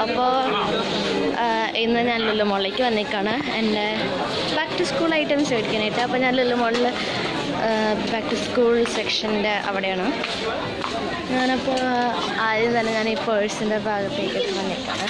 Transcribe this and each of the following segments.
അപ്പോൾ ഇന്ന് ഞാൻ ലുലു മോളിലേക്ക് വന്നേക്കാണ് എൻ്റെ ബാക്ക് ടു സ്കൂൾ ഐറ്റംസ് മേടിക്കാനായിട്ട് അപ്പോൾ ഞാൻ ലുലു മോളിൽ ബാക്ക് ടു സ്കൂൾ സെക്ഷൻ്റെ അവിടെയാണ് ഞാനപ്പോൾ ആദ്യം തന്നെ ഞാൻ ഈ പേഴ്സിൻ്റെ ഭാഗത്തേക്ക് വന്നേക്കാണ്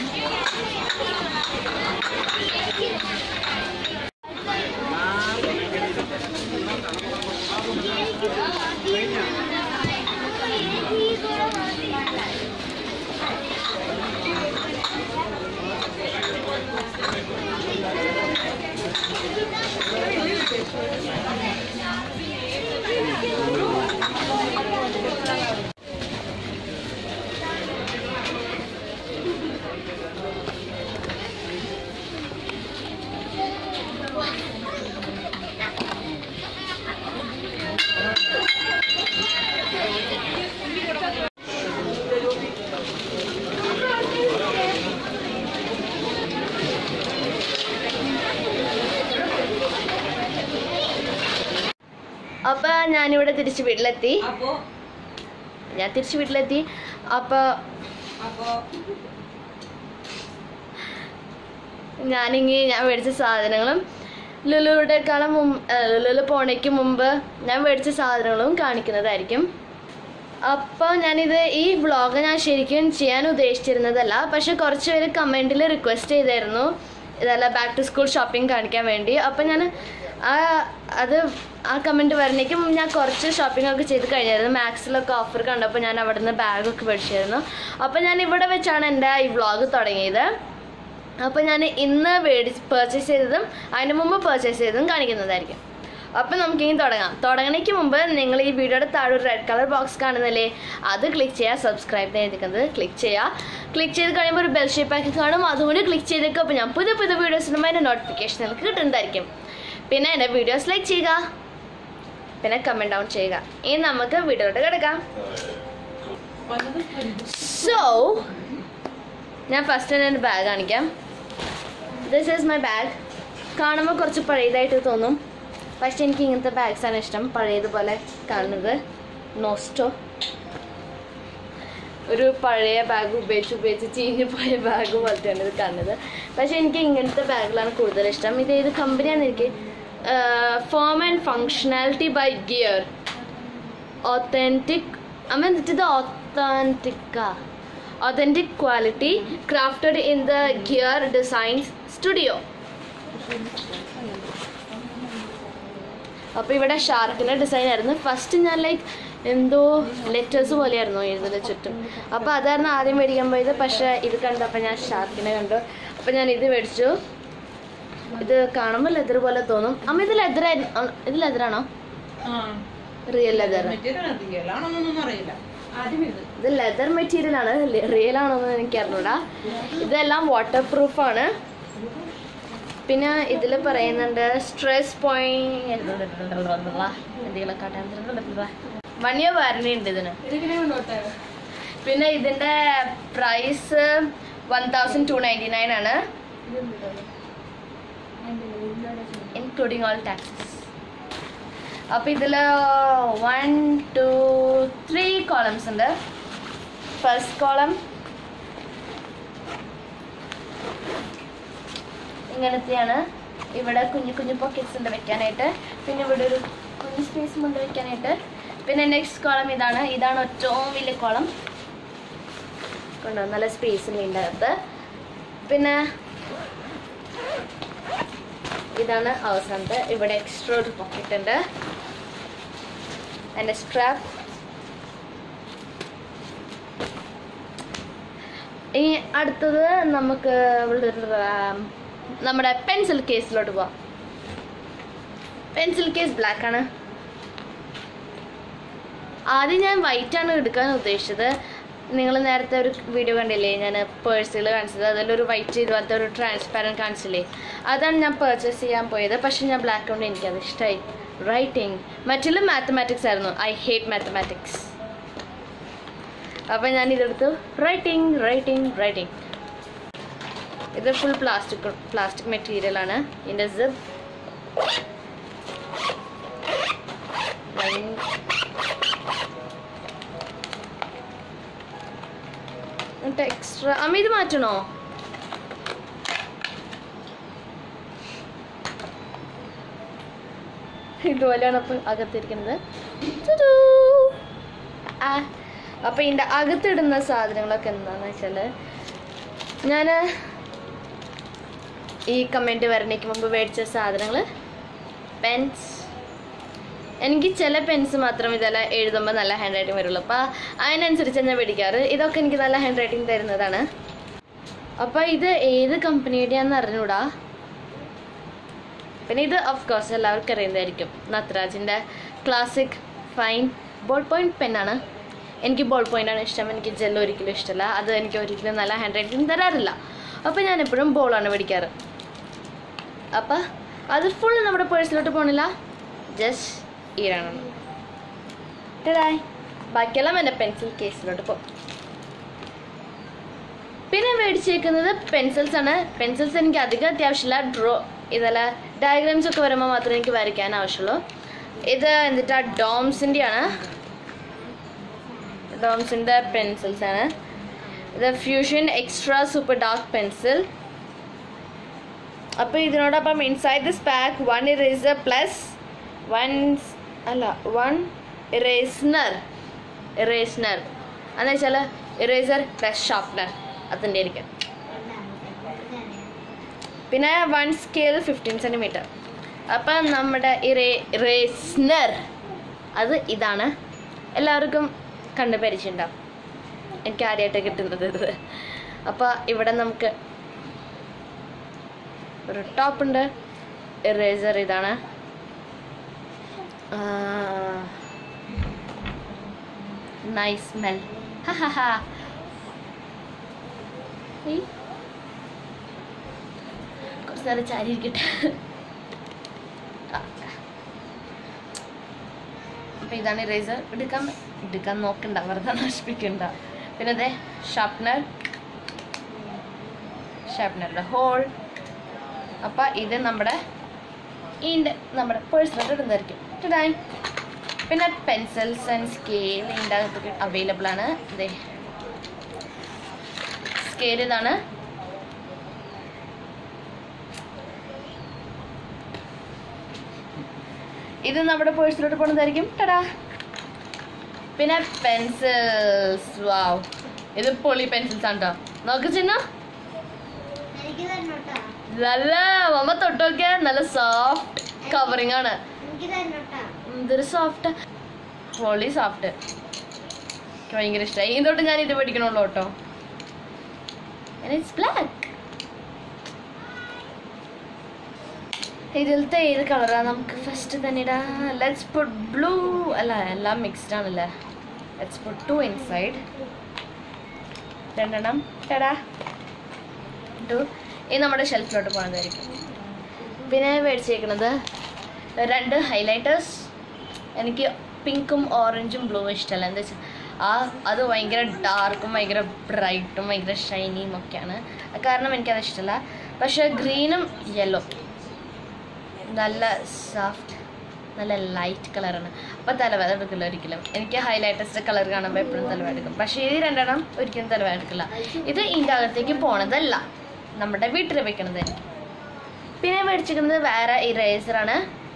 അപ്പോൾ ഞാനിവിടെ തിരിച്ച് വീട്ടിലെത്തി അപ്പോ ഞാൻ തിരിച്ച് വീട്ടിലെത്തി അപ്പോൾ അപ്പോ ഞാനിങ്ങി ഞാൻ മേടിച്ച സാധനങ്ങളും ലുലുവിടെക്കാളും മുമ്പ് ലുലു പോണേക്ക് മുമ്പ് ഞാൻ മേടിച്ച സാധനങ്ങളും കാണിക്കുന്നതായിരിക്കും അപ്പോൾ ഞാനിത് ഈ വ്ളോഗ് ഞാൻ ശരിക്കും ചെയ്യാൻ ഉദ്ദേശിച്ചിരുന്നതല്ല പക്ഷെ കുറച്ച് പേര് കമൻറ്റിൽ റിക്വസ്റ്റ് ചെയ്തായിരുന്നു ഇതല്ല ബാക്ക് ടു സ്കൂൾ ഷോപ്പിംഗ് കാണിക്കാൻ വേണ്ടി അപ്പോൾ ഞാൻ ആ അത് ആ കമൻറ്റ് വരണേക്കും ഞാൻ കുറച്ച് ഷോപ്പിംഗ് ഒക്കെ ചെയ്ത് കഴിഞ്ഞായിരുന്നു മാക്സിലൊക്കെ ഓഫർ കണ്ടപ്പോൾ ഞാൻ അവിടെ നിന്ന് ബാഗൊക്കെ മേടിച്ചായിരുന്നു അപ്പോൾ ഞാൻ ഇവിടെ വെച്ചാണ് എൻ്റെ ഈ വ്ളോഗ് തുടങ്ങിയത് അപ്പോൾ ഞാൻ ഇന്ന് മേടിച്ച് പർച്ചേസ് ചെയ്തതും അതിന് മുമ്പ് പർച്ചേസ് ചെയ്തതും കാണിക്കുന്നതായിരിക്കും അപ്പം നമുക്കിനി തുടങ്ങാം തുടങ്ങണേക്ക് മുമ്പ് നിങ്ങൾ ഈ വീഡിയോയുടെ താഴെ ഒരു റെഡ് കളർ ബോക്സ് കാണുന്നില്ലേ അത് ക്ലിക്ക് ചെയ്യുക സബ്സ്ക്രൈബ് ചെയ്തിരിക്കുന്നത് ക്ലിക്ക് ചെയ്യുക ക്ലിക്ക് ചെയ്ത് കഴിയുമ്പോൾ ഒരു ബെൽ ഷേപ്പ് ആക്കി കാണും അതുകൊണ്ട് ക്ലിക്ക് ചെയ്തേക്കും അപ്പോൾ ഞാൻ പുതിയ പുതിയ വീഡിയോസ് ഇടുമ്പോൾ അതിൻ്റെ നോട്ടിഫിക്കേഷൻ നിങ്ങൾക്ക് കിട്ടുന്നതായിരിക്കും പിന്നെ എൻ്റെ വീഡിയോസ് ലൈക്ക് ചെയ്യുക പിന്നെ കമൻറ്റ് ഡൗൺ ചെയ്യുക ഇനി നമുക്ക് വീഡിയോയിലോട്ട് കിടക്കാം വല്ലതും സോ ഞാൻ ഫസ്റ്റ് എൻ്റെ ബാഗ് കാണിക്കാം ദിസ് ഈസ് മൈ ബാഗ് കാണുമ്പോൾ കുറച്ച് പഴയതായിട്ട് തോന്നും പക്ഷെ എനിക്ക് ഇങ്ങനത്തെ bags ആണ് ഇഷ്ടം പഴയതുപോലെ കാണുന്നത് നോസ്റ്റോ ഒരു പഴയ ബാഗ് ഉപയോഗിച്ച് ഉപയോഗിച്ച് ചീഞ്ഞു പോയ ബാഗ് പോലത്തെയാണ് ഇത് കാണുന്നത് പക്ഷെ എനിക്ക് ഇങ്ങനത്തെ ബാഗിലാണ് കൂടുതൽ ഇഷ്ടം ഇത് ഏത് കമ്പനിയാണെന്ന് എനിക്ക് form and functionality by gear authentic I mean it is the authentic authentic quality crafted in the Gear Designs Studio. അപ്പോൾ ഇവിടെ ഷാർക്കിൻ്റെ ഡിസൈൻ ആയിരുന്നു ഫസ്റ്റ് ഞാൻ ലൈക്ക് എന്തോ ലെറ്റേഴ്സ് പോലെയായിരുന്നു എഴുതുന്നത് ചുറ്റും അപ്പോൾ അതായിരുന്നു ആദ്യം മേടിക്കാൻ പോയത് പക്ഷേ ഇത് കണ്ടപ്പോൾ ഞാൻ ഷാർക്കിനെ കണ്ടു അപ്പോൾ ഞാൻ ഇത് മേടിച്ചു ഇത് കാണുമ്പോൾ ലെതർ പോലെ തോന്നും അമ്മ ഇത് ലെതർ ഇത് ലെതറാണോ ആ റിയൽ ലെതർ മെറ്റീരിയൽ റിയലാണോന്നൊന്നും അറിയില്ല ആദ്യം ഇത് ഇത് ലെതർ മെറ്റീരിയൽ ആണ് റിയൽ ആണോ എന്ന് എനിക്ക് അറിഞ്ഞൂടാ ഇതെല്ലാം വാട്ടർ പ്രൂഫ് ആണ് പിന്നെ ഇതിൽ പറയുന്നുണ്ട് സ്ട്രെസ് പോയിന്റ് എന്തെങ്കിലും കാട്ടാൻ വൺ ഇയർ വാറണ്ടി ഉണ്ട് ഇതിന് പിന്നെ ഇതിന്റെ price one thousand two ninety nine ആണ് ഇൻക്ലൂഡിങ് ഓൾ ടാക്സസ് അപ്പോൾ ഇതിൽ വൺ ടു ത്രീ കോളംസ് ഉണ്ട് ഫസ്റ്റ് കോളം ഇങ്ങനത്തെയാണ് ഇവിടെ കുഞ്ഞു കുഞ്ഞു പോക്കറ്റ്സ് ഉണ്ട് വെക്കാനായിട്ട് പിന്നെ ഇവിടെ ഒരു കുഞ്ഞു സ്പേസും ഉണ്ട് വെക്കാനായിട്ട് പിന്നെ നെക്സ്റ്റ് കോളം ഇതാണ് ഇതാണ് ഏറ്റവും വലിയ കോളം കൊണ്ടോ നല്ല സ്പേസ് ഉണ്ട് ഇതിൻ്റെ അകത്ത് പിന്നെ ഇതാണ് അവസാനത്തെ ഇവിടെ എക്സ്ട്രാ ഒരു പോക്കറ്റ് ഉണ്ട് എൻ്റെ സ്ട്രാപ്പ് ഇനി അടുത്തത് നമുക്ക് നമ്മുടെ പെൻസിൽ കേസിലോട്ട് പോവാം പെൻസിൽ കേസ് ബ്ലാക്ക് ആണ് ആദ്യം ഞാൻ വൈറ്റ് ആണ് എടുക്കാൻ ഉദ്ദേശിച്ചത് നിങ്ങൾ നേരത്തെ ഒരു വീഡിയോ കണ്ടില്ലേ ഞാൻ പേഴ്സുകൾ കാണിച്ചത് അതിലൊരു വൈറ്റ് ഇതുപോലത്തെ ഒരു ട്രാൻസ്പാരൻറ്റ് കാണിച്ചില്ലേ അതാണ് ഞാൻ പർച്ചേസ് ചെയ്യാൻ പോയത് പക്ഷെ ഞാൻ ബ്ലാക്ക് കൊണ്ട് എനിക്കത് ഇഷ്ടമായി റൈറ്റിംഗ് മറ്റുള്ള മാത്തമാറ്റിക്സ് ആയിരുന്നു ഐ ഹേറ്റ് മാത്തമാറ്റിക്സ് അപ്പം ഞാൻ ഇതെടുത്തു റൈറ്റിംഗ് റൈറ്റിംഗ് റൈറ്റിംഗ് ഇത് ഫുൾ പ്ലാസ്റ്റിക് പ്ലാസ്റ്റിക് മെറ്റീരിയൽ ആണ് ഇതിൻ്റെ സിപ്പ് എന്നിട്ട് എക്സ്ട്രാ അമ്മ ഇത് മാറ്റണോ ഇതുപോലെയാണ് അപ്പോൾ അകത്തിരിക്കുന്നത് ടുടൂ. ആ അപ്പോൾ ഇതിൻ്റെ അകത്തിടുന്ന സാധനങ്ങളൊക്കെ എന്താണെന്ന് വെച്ചാൽ ഞാൻ ഈ കമൻറ്റ് വരണേക്ക് മുമ്പ് മേടിച്ച സാധനങ്ങൾ പെൻസ് എനിക്ക് ചില പെൻസ് മാത്രം ഇതെല്ലാം എഴുതുമ്പോൾ നല്ല ഹാൻഡ് റൈറ്റിംഗ് വരുള്ളൂ അപ്പോൾ അതിനനുസരിച്ച് ഞാൻ മേടിക്കാറ് ഇതൊക്കെ എനിക്ക് നല്ല ഹാൻഡ് റൈറ്റിംഗ് തരുന്നതാണ് അപ്പോൾ ഇത് ഏത് കമ്പനിയുടെയാണെന്ന് അറിഞ്ഞൂടാ പിന്നെ ഇത് ഓഫ് കോഴ്സ് എല്ലാവർക്കും അറിയുന്നതായിരിക്കും നത്രാജിൻ്റെ ക്ലാസിക് ഫൈൻ ബോൾ പോയിന്റ് പെന്നാണ് എനിക്ക് ബോൾ പോയിൻ്റാണ് ഇഷ്ടം എനിക്ക് ജെൽ ഒരിക്കലും ഇഷ്ടമല്ല അത് എനിക്ക് ഒരിക്കലും നല്ല ഹാൻഡ് റൈറ്റിംഗ് തരാറില്ല അപ്പോൾ ഞാൻ എപ്പോഴും ബോളാണ് മേടിക്കാറ് അപ്പം അത് ഫുൾ നമ്മുടെ പേഴ്സിലോട്ട് പോകണില്ല ജസ്റ്റ് ഈ രണ്ടെണ്ണം ടായ് ബാക്കിയെല്ലാം എൻ്റെ പെൻസിൽ കേസിലോട്ട് പോകും പിന്നെ മേടിച്ചേക്കുന്നത് പെൻസിൽസ് ആണ് പെൻസിൽസ് എനിക്ക് അധികം അത്യാവശ്യമില്ല ഡ്രോ ഇതല്ല ഡയഗ്രാംസ് ഒക്കെ വരുമ്പോൾ മാത്രമേ എനിക്ക് വരയ്ക്കാൻ ആവശ്യമുള്ളൂ ഇത് എന്നിട്ട് ഡോംസിൻ്റെ ആണ് ഡോംസിൻ്റെ പെൻസിൽസ് ആണ് ഇത് fusion extra super dark pencil അപ്പോൾ ഇതിനോടൊപ്പം inside this pack one eraser plus one അല്ല വൺ ഇറേസ്നർ ഇറേസ്നർ എന്ന് വെച്ചാൽ ഇറേസർ പ്ലസ് ഷാർപ്നർ അതിൻ്റെ ആയിരിക്കും പിന്നെ വൺ സ്കെയിൽ ഫിഫ്റ്റീൻ സെൻറ്റിമീറ്റർ അപ്പം നമ്മുടെ ഇറേ ഇറേസ്നർ അത് ഇതാണ് എല്ലാവർക്കും കണ്ട് പരിചയമുണ്ടാവും എനിക്ക് ആദ്യമായിട്ട് കിട്ടുന്നത് ഇത് അപ്പോൾ ഇവിടെ നമുക്ക് ഒരു ടോപ്പ് ഉണ്ട് ഇറേസർ ഇതാണ് നൈസ് സ്മെൽ കുറച്ച് നേരം ചാരി ഇരിക്കട്ടെ അപ്പം ഇതാണ് ഇറേസർ എടുക്കാൻ എടുക്കാൻ നോക്കണ്ട വെറുതെ നശിപ്പിക്കണ്ട പിന്നെ അതെ ഷാർപ്നർ ഷാർപ്നറുടെ ഹോൾ അപ്പം ഇത് നമ്മുടെ ഇതിൻ്റെ നമ്മുടെ പേഴ്സണൽ ഇടുന്നതായിരിക്കും ടുഡായി പിന്നെ പെൻസിൽസ് ആൻഡ് സ്കെയിൽ ഇതിൻ്റെ അകത്ത് അവൈലബിൾ ആണ് ഇതേ സ്കെയിൽ ഇതാണ് ഇത് നമ്മുടെ പേഴ്സിലോട്ട് പോകുന്നതായിരിക്കും ടടാ പിന്നെ പെൻസിൽസ് വാവ് ഇത് പൊളി പെൻസിൽസ് ആണ് കേട്ടോ നോക്ക് ചിന്ന എനിക്ക് തരണോട്ടാ നല്ല മമ്മ തൊട്ടൊക്കെ നല്ല സോഫ്റ്റ് കവറിങ് ആണ് എനിക്ക് തരണോട്ടാ എന്തൊരു സോഫ്റ്റ് പൊളി സോഫ്റ്റ് എനിക്ക് ഭയങ്കര ഇഷ്ടമായി ഇതോട്ട് ഞാൻ ഇത് പഠിക്കണുള്ളൂ കേട്ടോ ഇറ്റ്സ് ബ്ലാക്ക് ഇതിലത്തെ ഏത് കളറാണ് നമുക്ക് ഫസ്റ്റ് തന്നെ ഇടാം ലെറ്റ്സ് പുട്ട് ബ്ലൂ അല്ല എല്ലാം മിക്സ്ഡ് ആണല്ലേ ലെറ്റ്സ് പുട്ട് ടു ഇൻസൈഡ് രണ്ടെണ്ണം ടടാ ടു ഇത് നമ്മുടെ ഷെൽഫിലോട്ട് പോകുന്നതായിരിക്കും പിന്നെ മേടിച്ചേക്കുന്നത് രണ്ട് ഹൈലൈറ്റേഴ്സ് എനിക്ക് പിങ്കും ഓറഞ്ചും ബ്ലൂ ഇഷ്ടമല്ല എന്താ വെച്ചാൽ ആ അത് ഭയങ്കര ഡാർക്കും ഭയങ്കര ബ്രൈറ്റും ഭയങ്കര ഷൈനിയും ഒക്കെയാണ് കാരണം എനിക്കത് ഇഷ്ടമല്ല പക്ഷേ ഗ്രീനും യെല്ലോ നല്ല സോഫ്റ്റ് നല്ല ലൈറ്റ് കളറാണ് അപ്പോൾ തലവേദന എടുക്കില്ല ഒരിക്കലും എനിക്ക് ഹൈലൈറ്റേഴ്സിൻ്റെ കളർ കാണുമ്പോൾ എപ്പോഴും തലവേദന എടുക്കും പക്ഷേ ഈ രണ്ടെണ്ണം ഒരിക്കലും തലവേദന എടുക്കില്ല ഇത് ഇതിൻ്റെ അകത്തേക്ക് പോണതല്ല നമ്മുടെ വീട്ടിൽ വെക്കണതായിരിക്കും പിന്നെ മേടിച്ചിരിക്കുന്നത് വേറെ ഇറേസറാണ്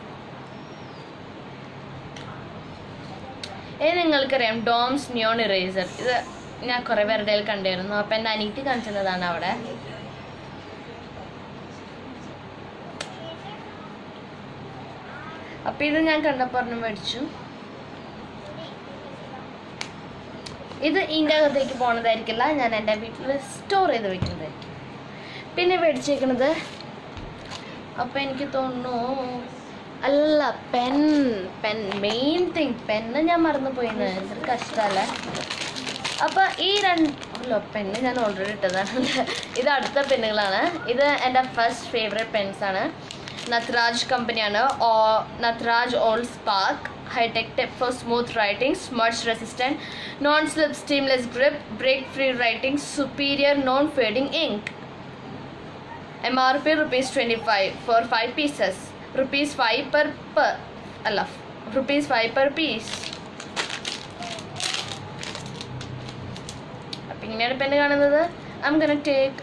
ഇത് നിങ്ങൾക്കറിയാം ഡോംസ് നിയോൺ ഇറേസർ ഇത് ഞാൻ കുറേ പേരുടെ കയ്യിൽ കണ്ടിരുന്നു അപ്പം എൻ്റെ അനീറ്റി കാണിച്ചതാണ് അവിടെ അപ്പം ഇത് ഞാൻ കണ്ടപ്പോൾ ഒരെണ്ണം മേടിച്ചു ഇത് ഇതിൻ്റെ അകത്തേക്ക് പോണതായിരിക്കില്ല ഞാൻ എൻ്റെ വീട്ടിൽ സ്റ്റോർ ചെയ്ത് വെക്കുന്നതായിരിക്കും പിന്നെ മേടിച്ചേക്കണത് അപ്പം എനിക്ക് തോന്നുന്നു അല്ല പെൻ പെൻ മെയിൻ തിങ് പെന്ന് ഞാൻ മറന്നു പോയിന്ന് എന്തൊരു കഷ്ടമല്ലേ അപ്പം ഈ രണ്ട് അല്ലോ പെന്ന് ഞാൻ ഓൾറെഡി ഇട്ടതാണ് ഇത് അടുത്ത പെന്നുകളാണ് ഇത് എൻ്റെ ഫസ്റ്റ് ഫേവറേറ്റ് പെൻസ് ആണ് നത്രാജ് കമ്പനിയാണ് ഓ Natraj all spark hi tech tip for smooth writing smudge resistant non slip seamless grip break free writing superior non fading ink M R P rupees twenty five four five pieces rupees five per per അല്ല rupees five per piece അപ്പം ഇങ്ങനെയാണ് പെണ്ണ് കാണുന്നത് ഐം ഗന take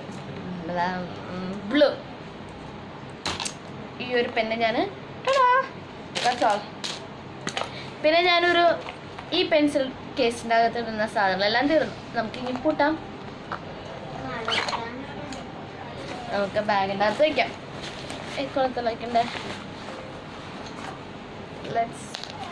blue ഈ ഒരു പെണ്ണ് ഞാൻ that's all പിന്നെ ഞാനൊരു ഈ പെൻസിൽ കേസിൻ്റെ അകത്ത് ഇടുന്ന സാധനങ്ങളെല്ലാം തീർന്നു നമുക്ക് ഇനി പൂട്ടാം നമുക്ക് ബാഗിൻ്റെ അകത്ത് വയ്ക്കാം ഈ കുളത്തിൽ വയ്ക്കണ്ടേ let's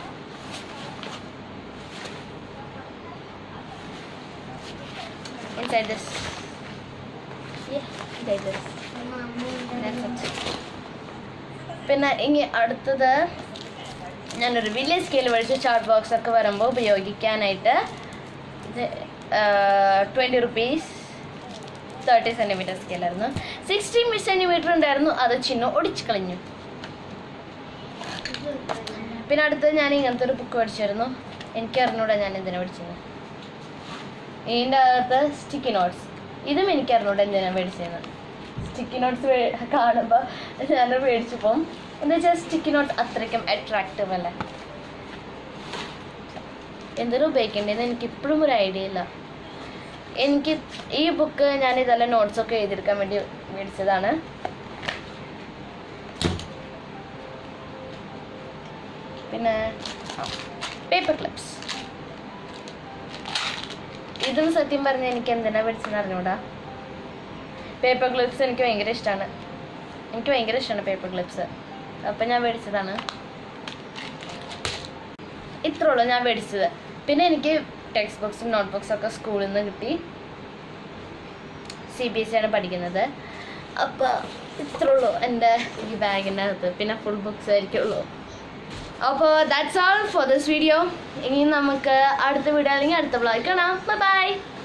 inside this yeah inside this That's it. പിന്നെ ഇനി അടുത്തത് ഞാനൊരു വലിയ സ്കെയിൽ മേടിച്ച് ചാർട്ട് ബോക്സ് ഒക്കെ വരുമ്പോൾ ഉപയോഗിക്കാനായിട്ട് ഇത് ട്വൻറ്റി റുപ്പീസ് തേർട്ടി സെൻറ്റിമീറ്റർ സ്കെയിലായിരുന്നു സിക്സ്റ്റി സെൻറ്റിമീറ്റർ ഉണ്ടായിരുന്നു അത് ചിഹ്നം ഒടിച്ചു കളഞ്ഞു പിന്നെ അടുത്തത് ഞാൻ ഇങ്ങനത്തെ ഒരു ബുക്ക് മേടിച്ചായിരുന്നു എനിക്ക് അറിഞ്ഞൂടാ ഞാൻ എന്തിനാ മേടിച്ചത് ഇതിൻ്റെ അകത്ത് സ്റ്റിക്കി നോട്ട്സ് ഇതും എനിക്ക് അറിഞ്ഞൂടാ എന്തിനാ മേടിച്ചത് സ്റ്റിക്കി നോട്ട്സ് കാണുമ്പോൾ ഞാൻ മേടിച്ചു പോകും എന്താ വെച്ചാൽ സ്റ്റിക്കി നോട്ട് അത്രയ്ക്കും അട്രാക്റ്റീവ് അല്ലേ എന്തിനും ഉപയോഗിക്കേണ്ടതെന്ന് എനിക്ക് ഇപ്പോഴും ഒരു ഐഡിയ ഇല്ല എനിക്ക് ഈ ബുക്ക് ഞാൻ ഇതെല്ലാം നോട്ട്സൊക്കെ എഴുതിയെടുക്കാൻ വേണ്ടി മേടിച്ചതാണ് പിന്നെ പേപ്പർ ക്ലിപ്സ് ഇതും സത്യം പറഞ്ഞാൽ എനിക്ക് എന്തിനാ മേടിച്ചെന്ന് അറിഞ്ഞൂടാ പേപ്പർ ക്ലിപ്സ് എനിക്ക് ഭയങ്കര ഇഷ്ടമാണ് എനിക്ക് ഭയങ്കര ഇഷ്ടമാണ് പേപ്പർ ക്ലിപ്സ് അപ്പം ഞാൻ മേടിച്ചതാണ് ഇത്രേ ഉള്ളൂ ഞാൻ മേടിച്ചത് പിന്നെ എനിക്ക് ടെക്സ്റ്റ് ബുക്സും നോട്ട് ബുക്സും ഒക്കെ സ്കൂളിൽ നിന്ന് കിട്ടി സി ബി എസ് ആണ് പഠിക്കുന്നത് അപ്പോൾ ഇത്രേ ഉള്ളൂ എൻ്റെ ഈ ബാഗിൻ്റെ അകത്ത് പിന്നെ ഫുൾ ബുക്സ് ആയിരിക്കുള്ളൂ അപ്പോൾ that's all for this video ഇനി നമുക്ക് അടുത്ത വീഡിയോ അല്ലെങ്കിൽ അടുത്ത ബ്ലോഗ് കാണാം ബൈ